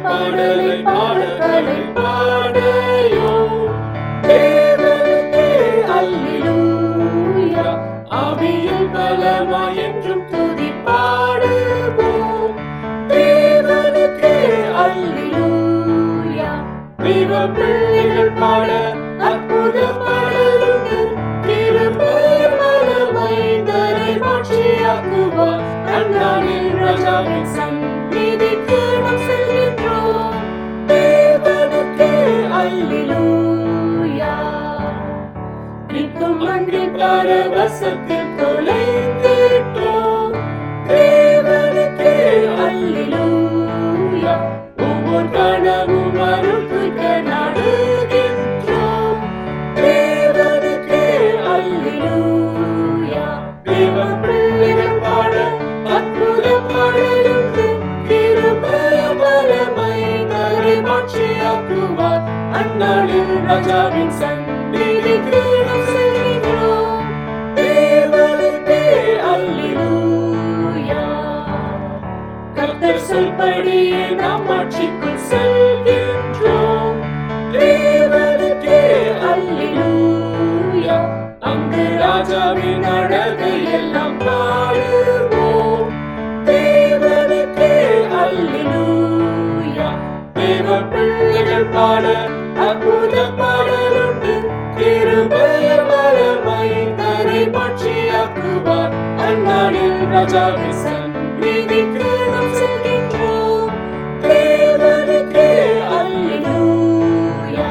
பாடலை பாடலை பாடையோ தேவனுக்கே அல்லேலூயா ஆவியில் பலமாய் என்றும் துதி பாடுவோம் தேவனுக்கே அல்லேலூயா தேவ பிள்ளைகள் பாட அற்புத பாடலுண்டு திருப்பெயர் மனமைந்தரை மாற்றியாக்குவார் அண்ணாவின் ராஜாவின் சந்நிதிக்கு நாம் செல்கின்றோம் தேவனுக்கே அல்லேலூயா நிற்கும் அன்பின் பரவசத்தில் தொலைந்திட்டோம் தேவனுக்கே அல்லேலூயா ஒவ்வொரு கனவும் அருள் துய்க்க நாடுகின்றோம் தேவனுக்கே அல்லேலூயா தேவ பிள்ளைகள் பாட அற்புத பாடலுண்டு கிருபைய பரமைந்தரை மாற்றியாக்குவார் அந்நாளில் ராஜாவின் சந்நிதிக்கு நாம் செல்கிறோம் தேவனுக்கே அல்லேலூயா கர்த்தர் சொல்படியே நாம் ஆட்சிக்குள் செல்கின்றோம் தேவனுக்கே அல்லேலூயா அங்கு ராஜாவின் அழகை எல்லாம் பாடுவோம் தேவனுக்கே அல்லேலூயா தேவ பிள்ளைகள் பாட அற்புத பாடலுண்டு கிருபைய மரமைந்தரை மாற்றியாக்குவார் அந்நாளில் ராஜாவின் சந்நிதிக்கு நாம் செல்கின்றோம் தேவனுக்கே அல்லேலூயா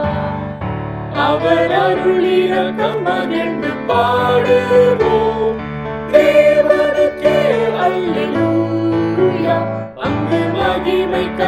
அவர் அருளிரக்கம் மகிழ்ந்து பாடுவோம் தேவனுக்கே அல்லேலூயா அங்கு மகிமை